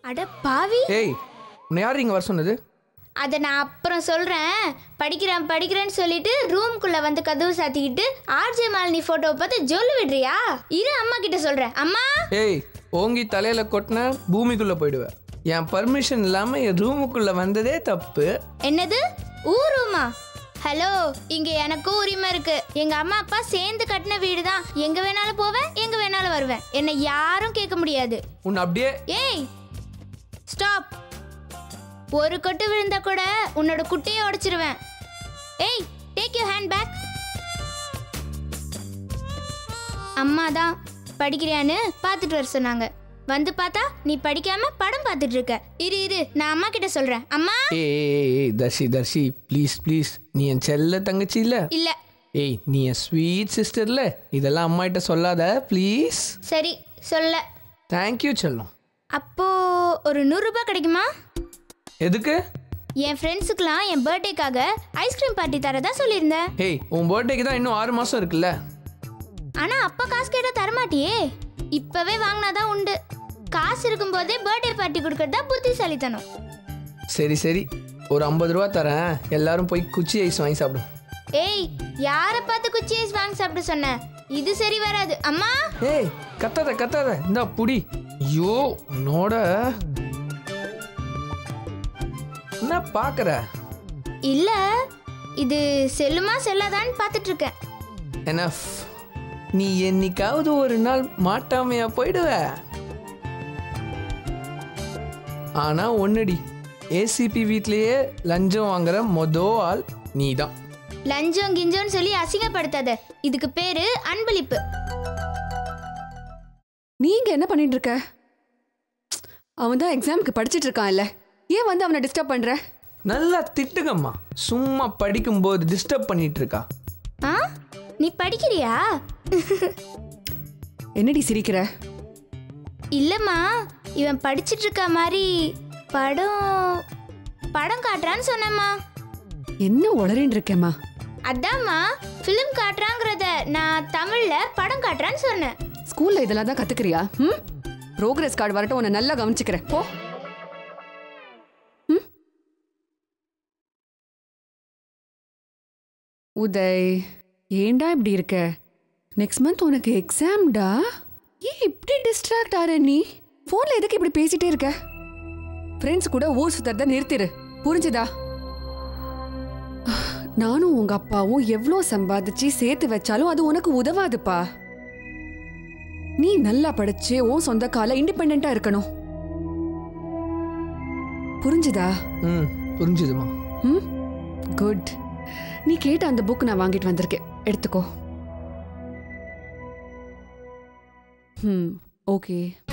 அட பாவி ஏய் உன்னை யார் இங்கே வர சொன்னது அதை நான் அப்புறம் சொல்கிறேன் படிக்கிறேன் படிக்கிறேன்னு சொல்லிட்டு ரூம்குள்ளே வந்து கதவு சாத்திக்கிட்டு ஆர்ஜே மாலினி ஃபோட்டோவை பார்த்து ஜொல்லு விடுறியா இரு அம்மா கிட்ட சொல்கிறேன் அம்மா ஏய் ஓங்கி தலையில் கொட்டின பூமிக்குள்ளே போயிடுவேன் என் பர்மிஷன் இல்லாமல் என் ரூமுக்குள்ளே வந்ததே தப்பு என்னது ஊருமா ஹலோ இங்க எனக்கும் உரிமை இருக்கு எங்க அம்மா அப்பா சேர்ந்து கட்டின வீடு தான் எங்க வேணாலும் போவேன் எங்க வேணாலும் வருவேன் என்னை யாரும் கேட்க முடியாது உன்னை அப்படியே ஏய் ஸ்டாப் ஒரு கொட்டு விழுந்தா கூட உன்னோட குட்டையை உடைச்சிருவேன் ஏய் டேக் யூ ஹேண்ட் பேக் அம்மா தான் படிக்கிறியான்னு பார்த்துட்டு வர சொன்னாங்க வந்து பார்த்தா நீ படிக்காம படம் பார்த்துட்டு இருக்க இரு இரு நான் அம்மா கிட்ட சொல்றேன் அம்மா ஏய் ஏய், ஏய் தர்ஷி தர்ஷி ப்ளீஸ் ப்ளீஸ் நீ என் செல்ல தங்கச்சி இல்லை இல்ல ஏய் நீ என் ஸ்வீட் சிஸ்டர்ல இதெல்லாம் அம்மாகிட்ட சொல்லாத ப்ளீஸ் சரி சொல்ல தேங்க்யூ செல்லம் அப்போ ஒரு நூறுரூபா கிடைக்குமா எதுக்கு என் ஃப்ரெண்ட்ஸுக்கெலாம் என் பர்த்டேக்காக ஐஸ்கிரீம் பார்ட்டி தரதா சொல்லியிருந்தேன் ஏய் உன் பர்த்டேக்கு தான் இன்னும் ஆறு மாதம் இருக்குல்ல ஆனால் அப்பா காசு கேட்டால் தரமாட்டியே இப்போவே வாங்கினாதான் உண்டு காசு இருக்கும்போதே பர்த்டே பார்ட்டி கொடுக்கறதா புத்திசாலித்தனம் சரி சரி ஒரு ஐம்பது ரூபா தரேன் எல்லாரும் போய் குச்சி ஐஸ் வாங்கி சாப்பிடும் ஏய் யாரை பார்த்து குச்சி ஐஸ் வாங்கி சாப்பிட சொன்னேன் இது சரி வராது அம்மா ஏய் கத்தாத கத்தாத இந்தா புடி ஐயோ உன்னோட என்ன பார்க்குற இல்லை இது செல்லுமா செல்லாதான்னு பார்த்துட்டு இருக்கேன் எனஃப் நீ என்னைக்காவது ஒரு நாள் மாட்டாமையா போயிடுவ ஆனா ஒன்னுடி ஏசிபி வீட்லயே லஞ்சம் வாங்குற மொத ஆள் நீ தான் லஞ்சம் கிஞ்சோன்னு சொல்லி அசிங்கப்படுத்தாத இதுக்கு பேரு அன்பளிப்பு நீங்க என்ன பண்ணிட்டு இருக்க அவன் தான் எக்ஸாமுக்கு படிச்சிட்டு இருக்கான்ல ஏன் வந்து அவனை டிஸ்டர்ப் பண்ற நல்லா திட்டுங்கம்மா சும்மா படிக்கும்போது டிஸ்டர்ப் பண்ணிட்டு இருக்கா ஆ நீ படிக்கிறியா என்னடி சிரிக்கிற இல்லம்மா இவன் படிச்சிட்டு இருக்க மாதிரி படம் படம் காட்டுறான்னு சொன்னேம்மா என்ன உளறின்னு இருக்கேம்மா அதாம்மா ஃபிலிம் காட்டுறாங்கிறத நான் தமிழ்ல படம் காட்டுறான்னு சொன்னேன் ஸ்கூல்ல இதெல்லாம் தான் கத்துக்கிறியா ம் ப்ரோக்ரஸ் கார்டு வரட்டும் உன்னை நல்லா கவனிச்சுக்கிறேன் போ ம்? உதய் ஏன்டா இப்படி இருக்க நெக்ஸ்ட் மந்த் உனக்கு எக்ஸாம்டா ஏன் இப்படி டிஸ்ட்ராக்ட் ஆற நீ ஃபோன்ல எதுக்கு இப்படி பேசிட்டே இருக்க ஃப்ரெண்ட்ஸ் கூட ஊர் சுத்தறத நிறுத்திடு புரிஞ்சுதா நானும் உங்க அப்பாவும் எவ்வளோ சம்பாதிச்சு சேர்த்து வச்சாலும் அது உனக்கு உதவாதுப்பா நீ நல்லா படிச்சு உன் சொந்த கால இண்டிபெண்டா இருக்கணும் புரிஞ்சுதா ம் புரிஞ்சுதுமா ம் குட் நீ கேட்ட அந்த புக் நான் வாங்கிட்டு வந்திருக்கேன் எடுத்துக்கோ ம் ஓகே